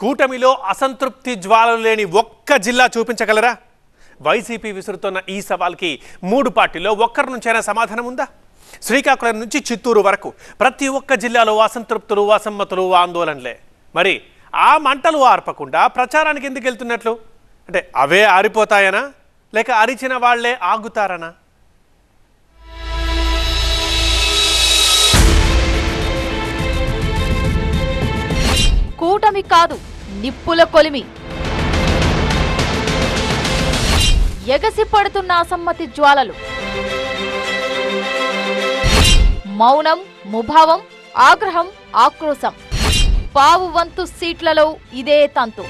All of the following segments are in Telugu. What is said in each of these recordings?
కూటమిలో అసంతృప్తి జ్వాలలు లేని ఒక్క జిల్లా చూపించగలరా వైసీపీ విసురుతున్న ఈ సవాల్కి మూడు పార్టీల్లో ఒక్కరి నుంచైనా సమాధానం ఉందా శ్రీకాకుళం నుంచి చిత్తూరు వరకు ప్రతి ఒక్క జిల్లాలో అసంతృప్తులు అసమ్మతులు ఆందోళనలే మరి ఆ మంటలు ఆర్పకుండా ప్రచారానికి ఎందుకు వెళ్తున్నట్లు అంటే అవే ఆరిపోతాయనా లేక అరిచిన వాళ్లే ఆగుతారనా కూటమి కాదు నిప్పుల కొలిమి ఎగసి పడుతున్న అసమ్మతి జ్వాలలు మౌనం ముభావం ఆగ్రహం ఆక్రోశం పావు వంతు సీట్లలో ఇదే తంతు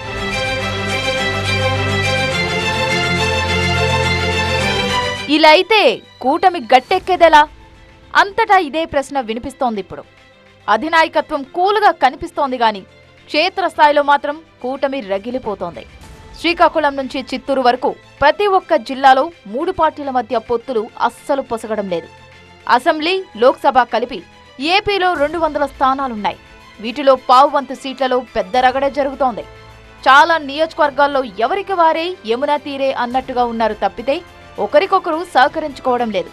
ఇలా అయితే కూటమి గట్టెక్కేదెలా అంతటా ఇదే ప్రశ్న వినిపిస్తోంది ఇప్పుడు అధినాయకత్వం కూలుగా కనిపిస్తోంది గాని క్షేత్రస్థాయిలో మాత్రం కూటమి రగిలిపోతోంది శ్రీకాకుళం నుంచి చిత్తూరు వరకు ప్రతి ఒక్క జిల్లాలో మూడు పార్టీల మధ్య పొత్తులు అస్సలు పొసగడం లేదు అసెంబ్లీ లోక్సభ కలిపి ఏపీలో రెండు వందల స్థానాలున్నాయి వీటిలో పావు వంతు సీట్లలో పెద్ద రగడే జరుగుతోంది చాలా నియోజకవర్గాల్లో ఎవరికి వారే యమునా తీరే అన్నట్టుగా ఉన్నారు తప్పితే ఒకరికొకరు సహకరించుకోవడం లేదు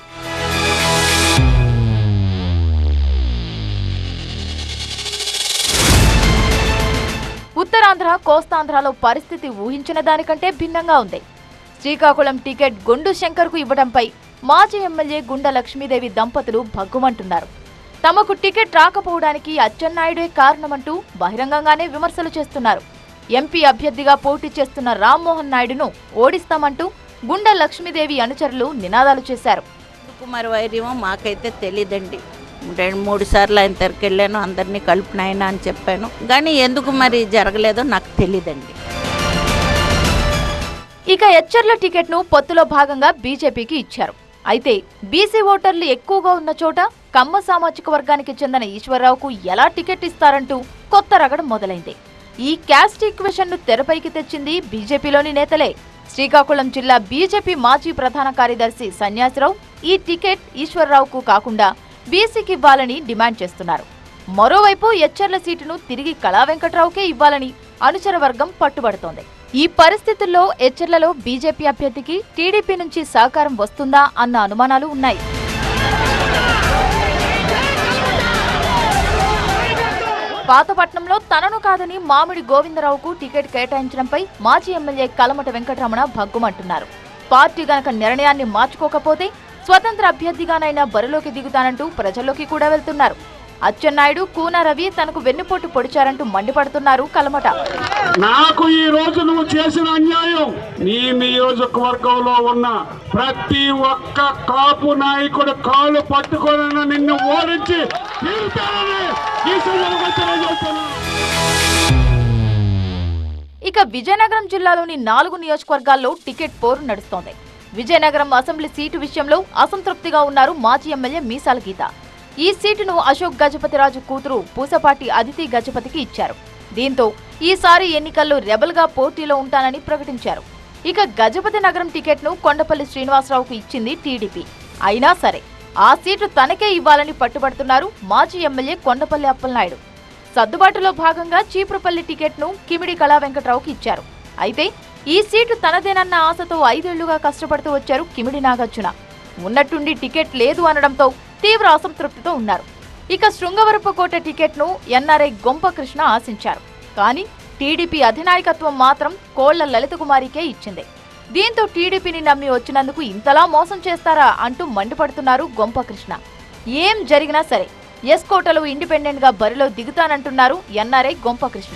ఉత్తరాంధ్ర కోస్తాంధ్రలో పరిస్థితి ఊహించిన దానికంటే భిన్నంగా ఉంది శ్రీకాకుళం టికెట్ గుండు శంకర్కు ఇవ్వడంపై మాజీ ఎమ్మెల్యే గుండ లక్ష్మీదేవి దంపతులు భగ్గుమంటున్నారు తమకు టికెట్ రాకపోవడానికి అచ్చెన్నాయుడే కారణమంటూ బహిరంగంగానే విమర్శలు చేస్తున్నారు ఎంపీ అభ్యర్థిగా పోటీ చేస్తున్న రామ్మోహన్ నాయుడును ఓడిస్తామంటూ గుండ లక్ష్మీదేవి అనుచరులు నినాదాలు చేశారు కుమార్ వైర్యమో మాకైతే తెలియదండి రెండు మూడు సార్లు ఆయన దగ్గరికి వెళ్ళాను అందరినీ కలుపునాయన అని చెప్పాను కానీ ఎందుకు మరి జరగలేదో నాకు తెలియదండి ఇక ఎచ్చర్ల టికెట్ను పొత్తులో భాగంగా బీజేపీకి ఇచ్చారు అయితే బీసీ ఓటర్లు ఎక్కువగా ఉన్న చోట కమ్మ సామాజిక వర్గానికి చెందిన ఈశ్వరరావుకు ఎలా టికెట్ ఇస్తారంటూ కొత్త రగడ మొదలైంది ఈ క్యాస్ట్ ఈక్వేషన్ ను తెరపైకి తెచ్చింది బీజేపీలోని నేతలే శ్రీకాకుళం జిల్లా బీజేపీ మాజీ ప్రధాన కార్యదర్శి సన్యాసిరావు ఈ టికెట్ ఈశ్వరరావుకు కాకుండా బీసీకి ఇవ్వాలని డిమాండ్ చేస్తున్నారు మరోవైపు ఎచ్చర్ల సీటును తిరిగి కళా వెంకట్రావుకే ఇవ్వాలని అనుచర వర్గం పట్టుబడుతోంది ఈ పరిస్థితుల్లో ఎచ్చర్లలో బీజేపీ అభ్యర్థికి టీడీపీ నుంచి సహకారం వస్తుందా అన్న అనుమానాలు ఉన్నాయి పాతపట్నంలో తనను కాదని మామిడి గోవిందరావుకు టికెట్ కేటాయించడంపై మాజీ ఎమ్మెల్యే కలమట వెంకటరమణ భగ్గుమంటున్నారు పార్టీ గనక నిర్ణయాన్ని మార్చుకోకపోతే స్వతంత్ర అభ్యర్థిగానైనా బరిలోకి దిగుతానంటూ ప్రజల్లోకి కూడా వెళ్తున్నారు అచ్చెన్నాయుడు కూన రవి తనకు వెన్నుపోటు పొడిచారంటూ మండిపడుతున్నారు కలమట నాకు ఈ రోజు నువ్వు చేసిన అన్యాయం నీ నియోజకవర్గంలో ఉన్న ప్రతి ఒక్క కాపు నాయకుడు కాలు పట్టుకొని నిన్ను ఓడించి తీరుతానని ఈ సందర్భంగా తెలియజేస్తున్నాను. ఇక విజయనగరం జిల్లాలోని నాలుగు నియోజకవర్గాల్లో టికెట్ పోరు నడుస్తోంది విజయనగరం అసెంబ్లీ సీటు విషయంలో అసంతృప్తిగా ఉన్నారు మాజీ ఎమ్మెల్యే మీసాల గీత ఈ సీటును అశోక్ గజపతిరాజు కూతురు పూసపాటి అదితి గజపతికి ఇచ్చారు దీంతో ఈసారి ఎన్నికల్లో రెబల్గా పోటీలో ఉంటానని ప్రకటించారు ఇక గజపతి నగరం టికెట్ను కొండపల్లి శ్రీనివాసరావుకు ఇచ్చింది టీడీపీ అయినా సరే ఆ సీటు తనకే ఇవ్వాలని పట్టుబడుతున్నారు మాజీ ఎమ్మెల్యే కొండపల్లి అప్పలనాయుడు సర్దుబాటులో భాగంగా చీపురుపల్లి టికెట్ను కిమిడి కళా వెంకట్రావుకి ఇచ్చారు అయితే ఈ సీటు తనదేనన్న ఆశతో ఐదేళ్లుగా కష్టపడుతూ వచ్చారు కిమిడి నాగార్జున ఉన్నట్టుండి టికెట్ లేదు అనడంతో తీవ్ర అసంతృప్తితో ఉన్నారు ఇక శృంగవరపుకోట టికెట్ను ఎన్ఆర్ఐ గొంప కృష్ణ ఆశించారు కానీ టీడీపీ అధినాయకత్వం మాత్రం కోళ్ల లలిత కుమారికే ఇచ్చింది దీంతో టీడీపీని నమ్మి వచ్చినందుకు ఇంతలా మోసం చేస్తారా అంటూ మండిపడుతున్నారు గొంప కృష్ణ ఏం జరిగినా సరే ఎస్ కోటలో ఇండిపెండెంట్ గా బరిలో దిగుతానంటున్నారు ఎన్ఆర్ఐ గొంప కృష్ణ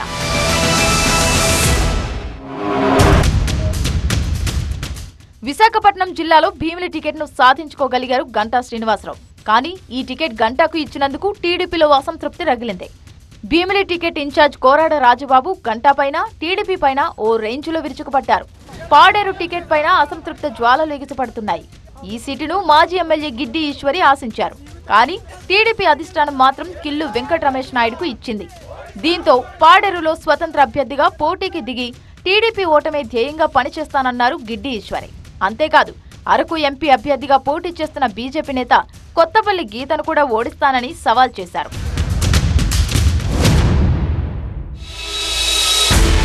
విశాఖపట్నం జిల్లాలో భీమిలి టికెట్ను సాధించుకోగలిగారు గంటా శ్రీనివాసరావు కానీ ఈ టికెట్ గంటాకు ఇచ్చినందుకు టీడీపీలో అసంతృప్తి రగిలింది భీమిలి టికెట్ ఇన్ఛార్జ్ కోరాడ రాజబాబు గంటా పైన టీడీపీ పైన ఓ రేంజ్లో విరుచుకుపడ్డారు పాడేరు టికెట్ పైన అసంతృప్త జ్వాలలు ఎగిసిపడుతున్నాయి ఈ సీటును మాజీ ఎమ్మెల్యే గిడ్డి ఈశ్వరి ఆశించారు కానీ టీడీపీ అధిష్టానం మాత్రం కిల్లు వెంకట రమేష్ నాయుడుకు ఇచ్చింది దీంతో పాడేరులో స్వతంత్ర అభ్యర్థిగా పోటీకి దిగి టీడీపీ ఓటమే ధ్యేయంగా పనిచేస్తానన్నారు గిడ్డి ఈశ్వరి అంతేకాదు అరకు ఎంపీ అభ్యర్థిగా పోటీ చేస్తున్న బీజేపీ నేత కొత్తపల్లి గీతను కూడా ఓడిస్తానని సవాల్ చేశారు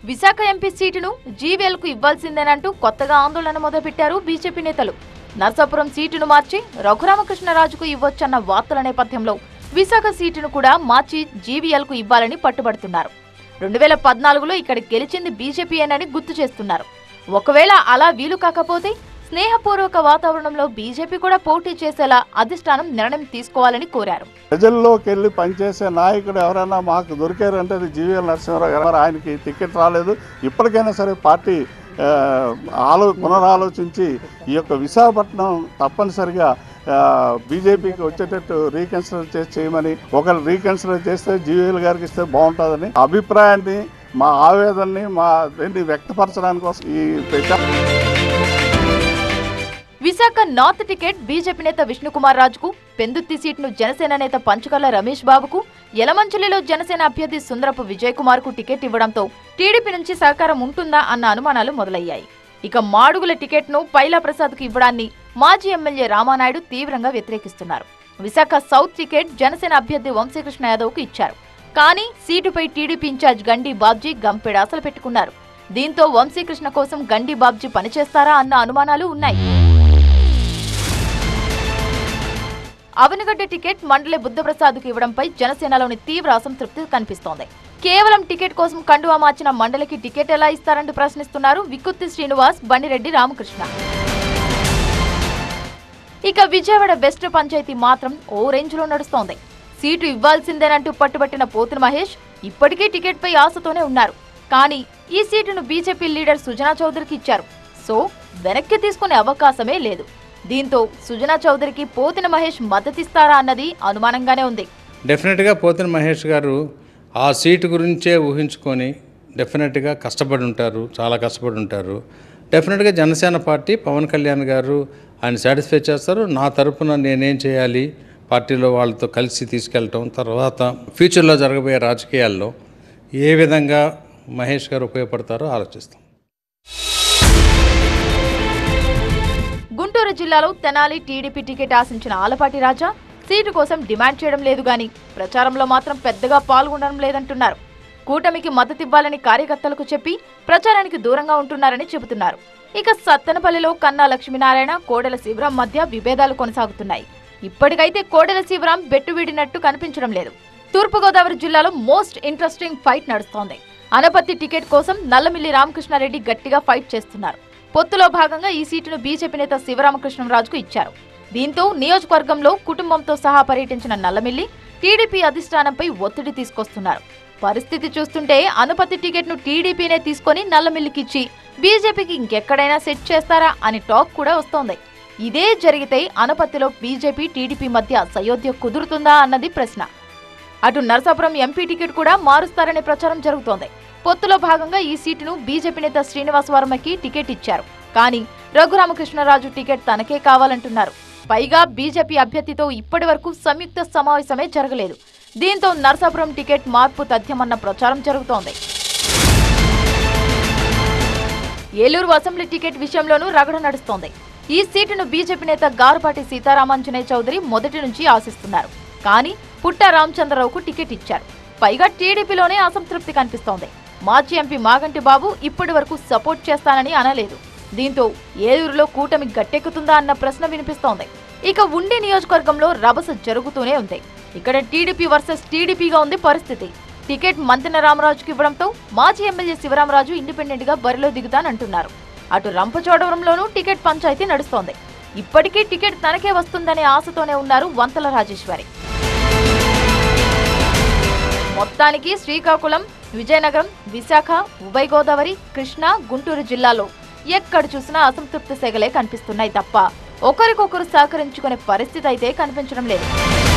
విశాఖ ఎంపీ సీటును జీవీఎల్ కు ఇవ్వాల్సిందేనంటూ కొత్తగా ఆందోళన మొదలుపెట్టారు బీజేపీ నేతలు నర్సాపురం సీటును మార్చి రఘురామకృష్ణరాజుకు ఇవ్వొచ్చన్న వార్తల నేపథ్యంలో విశాఖ సీటును కూడా మార్చి జీవీఎల్ కు ఇవ్వాలని పట్టుబడుతున్నారు రెండు వేల పద్నాలుగులో ఇక్కడ గెలిచింది బీజేపీయేనని గుర్తు చేస్తున్నారు ఒకవేళ అలా వీలు కాకపోతే స్నేహపూర్వక వాతావరణంలో బీజేపీ కూడా పోటీ చేసేలా అధిష్టానం నిర్ణయం తీసుకోవాలని కోరారు ప్రజల్లోకి వెళ్ళి పనిచేసే నాయకుడు ఎవరైనా మాకు దొరికారంటే అది జీవీఎల్ నరసింహారావు గారు మరి ఆయనకి టికెట్ రాలేదు ఇప్పటికైనా సరే పార్టీ ఆ, ఆలో పునరాలోచించి ఈ యొక్క విశాఖపట్నం తప్పనిసరిగా బీజేపీకి వచ్చేటట్టు రీకన్సిడర్ చేసి చేయమని ఒకరు రీకన్సిడర్ చేస్తే జీవీఎల్ గారికి ఇస్తే బాగుంటుందని అభిప్రాయాన్ని మా ఆవేదనని మా దీన్ని వ్యక్తపరచడానికి కోసం ఈ ప్రచారం విశాఖ నార్త్ టికెట్ బీజేపీ నేత విష్ణుకుమార్ రాజుకు పెందుత్తి సీటును జనసేన నేత పంచకర్ల రమేష్ బాబుకు యలమంచిలిలో జనసేన అభ్యర్థి సుందరపు విజయ్ కుమార్ కు టికెట్ ఇవ్వడంతో టీడీపీ నుంచి సహకారం ఉంటుందా అన్న అనుమానాలు మొదలయ్యాయి ఇక మాడుగుల టికెట్ ను పైలా ప్రసాద్ కు ఇవ్వడాన్ని మాజీ ఎమ్మెల్యే రామానాయుడు తీవ్రంగా వ్యతిరేకిస్తున్నారు విశాఖ సౌత్ టికెట్ జనసేన అభ్యర్థి వంశీకృష్ణ యాదవ్ కు ఇచ్చారు కానీ సీటుపై టీడీపీ ఇన్ఛార్జ్ గండి బాబ్జీ గంపెడాసలు పెట్టుకున్నారు దీంతో వంశీకృష్ణ కోసం గండి బాబ్జీ పనిచేస్తారా అన్న అనుమానాలు ఉన్నాయి అవనిగడ్డ టికెట్ మండలి బుద్ధప్రసాద్కు ఇవ్వడంపై జనసేనలోని తీవ్ర అసంతృప్తి కనిపిస్తోంది కేవలం టికెట్ కోసం కండువా మార్చిన మండలికి టికెట్ ఎలా ఇస్తారంటూ ప్రశ్నిస్తున్నారు వికుత్తి శ్రీనివాస్ బండిరెడ్డి రామకృష్ణ ఇక విజయవాడ వెస్ట్ పంచాయతీ మాత్రం ఓ రేంజ్ లో నడుస్తోంది సీటు ఇవ్వాల్సిందేనంటూ పట్టుబట్టిన పోతుల మహేష్ ఇప్పటికీ టికెట్ పై ఆశతోనే ఉన్నారు కానీ ఈ సీటును బీజేపీ లీడర్ సుజనా చౌదరికి ఇచ్చారు సో వెనక్కి తీసుకునే అవకాశమే లేదు దీంతో సుజనా చౌదరికి పోతిన మహేష్ మద్దతిస్తారా అన్నది అనుమానంగానే ఉంది డెఫినెట్గా పోతిన మహేష్ గారు ఆ సీటు గురించే ఊహించుకొని డెఫినెట్గా కష్టపడి ఉంటారు చాలా కష్టపడి ఉంటారు డెఫినెట్గా జనసేన పార్టీ పవన్ కళ్యాణ్ గారు ఆయన సాటిస్ఫై చేస్తారు నా తరపున నేనేం చేయాలి పార్టీలో వాళ్ళతో కలిసి తీసుకెళ్ళటం తర్వాత ఫ్యూచర్లో జరగబోయే రాజకీయాల్లో ఏ విధంగా మహేష్ గారు ఉపయోగపడతారో ఆలోచిస్తాం గుంటూరు జిల్లాలో తెనాలి టీడీపీ టికెట్ ఆశించిన ఆలపాటి రాజా సీటు కోసం డిమాండ్ చేయడం లేదు గాని ప్రచారంలో మాత్రం పెద్దగా పాల్గొనడం లేదంటున్నారు కూటమికి మద్దతివ్వాలని కార్యకర్తలకు చెప్పి ప్రచారానికి దూరంగా ఉంటున్నారని చెబుతున్నారు ఇక సత్తెనపల్లిలో కన్నా లక్ష్మీనారాయణ కోడెల శివరాం మధ్య విభేదాలు కొనసాగుతున్నాయి ఇప్పటికైతే కోడెల శివరాం బెట్టు వీడినట్టు కనిపించడం లేదు తూర్పుగోదావరి జిల్లాలో మోస్ట్ ఇంట్రెస్టింగ్ ఫైట్ నడుస్తోంది అనపత్తి టికెట్ కోసం నల్లమిల్లి రామకృష్ణారెడ్డి గట్టిగా ఫైట్ చేస్తున్నారు పొత్తులో భాగంగా ఈ సీటును బీజేపీ నేత శివరామకృష్ణరాజుకు ఇచ్చారు దీంతో నియోజకవర్గంలో కుటుంబంతో సహా పర్యటించిన నల్లమిల్లి టీడీపీ అధిష్టానంపై ఒత్తిడి తీసుకొస్తున్నారు పరిస్థితి చూస్తుంటే అనుపతి టికెట్ను టీడీపీనే తీసుకొని నల్లమిల్లికిచ్చి బీజేపీకి ఇంకెక్కడైనా సెట్ చేస్తారా అని టాక్ కూడా వస్తోంది ఇదే జరిగితే అనపత్తిలో బీజేపీ టీడీపీ మధ్య సయోధ్య కుదురుతుందా అన్నది ప్రశ్న అటు నరసాపురం ఎంపీ టికెట్ కూడా మారుస్తారనే ప్రచారం జరుగుతోంది పొత్తులో భాగంగా ఈ సీటును బీజేపీ నేత శ్రీనివాస్ వర్మకి టికెట్ ఇచ్చారు కానీ రఘురామకృష్ణరాజు టికెట్ తనకే కావాలంటున్నారు పైగా బీజేపీ అభ్యర్థితో ఇప్పటి వరకు సంయుక్త సమావేశమే జరగలేదు దీంతో నరసాపురం టికెట్ మార్పు తథ్యమన్న ప్రచారం జరుగుతోంది ఏలూరు అసెంబ్లీ టికెట్ విషయంలోనూ రగడ నడుస్తోంది ఈ సీటును బీజేపీ నేత గారుపాటి సీతారామాంజనేయ చౌదరి మొదటి నుంచి ఆశిస్తున్నారు కానీ పుట్ట రామచంద్రరావుకు టికెట్ ఇచ్చారు పైగా టీడీపీలోనే అసంతృప్తి కనిపిస్తోంది మాజీ ఎంపీ మాగంటి బాబు ఇప్పటి వరకు సపోర్ట్ చేస్తానని అనలేదు దీంతో ఏలూరులో కూటమి గట్టెక్కుతుందా అన్న ప్రశ్న వినిపిస్తోంది ఇక ఉండి నియోజకవర్గంలో రభస జరుగుతూనే ఉంది ఇక్కడ టీడీపీ వర్సెస్ టీడీపీగా ఉంది పరిస్థితి టికెట్ మంతెన రామరాజుకి ఇవ్వడంతో మాజీ ఎమ్మెల్యే శివరామరాజు ఇండిపెండెంట్ గా బరిలో దిగుతానంటున్నారు అటు రంపచోడవరంలోనూ టికెట్ పంచాయతీ నడుస్తోంది ఇప్పటికీ టికెట్ తనకే వస్తుందనే ఆశతోనే ఉన్నారు వంతల రాజేశ్వరి మొత్తానికి శ్రీకాకుళం విజయనగరం విశాఖ ఉభయ గోదావరి కృష్ణా గుంటూరు జిల్లాలో ఎక్కడ చూసినా అసంతృప్తి సెగలే కనిపిస్తున్నాయి తప్ప ఒకరికొకరు సహకరించుకునే పరిస్థితి అయితే కనిపించడం లేదు